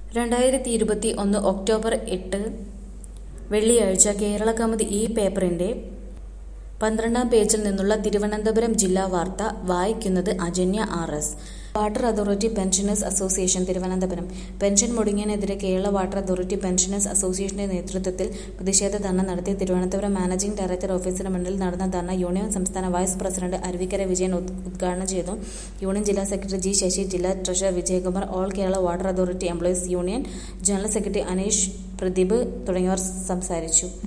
രണ്ടായിരത്തി ഇരുപത്തി ഒന്ന് ഒക്ടോബർ എട്ട് വെള്ളിയാഴ്ച കേരള കൗമുദി ഈ പേപ്പറിന്റെ പന്ത്രണ്ടാം പേജിൽ നിന്നുള്ള തിരുവനന്തപുരം ജില്ലാ വാർത്ത വായിക്കുന്നത് Ajanya R S water authority pensioners association Thiruvananthapuram pension മുടങ്ങിയതിനെതിരെ കേരള വാട്ടർ അതോറിറ്റി പെൻഷനേഴ്സ് അസോസിയേഷന്റെ നേതൃത്വത്തിൽ പ്രതിഷേധ ധർണ നടത്തി തിരുവനന്തപുരം മാനേജിംഗ് ഡയറക്ടർ ഓഫീസിന് മുന്നിൽ നടന്ന ധർണ യൂണിയൻ സംസ്ഥാന വൈസ് പ്രസിഡന്റ് അരുവിക്കര വിജയൻ ഉദ്- ഉദ്ഘാടനം ചെയ്തു യൂണിയൻ ജില്ലാ സെക്രട്ടറി ജി ശശി ജില്ലാ treasurer Vijayakumar all Kerala water authority employees union general secretary Aneesh Pradeep തുടങ്ങിയവർ സംസാരിച്ചു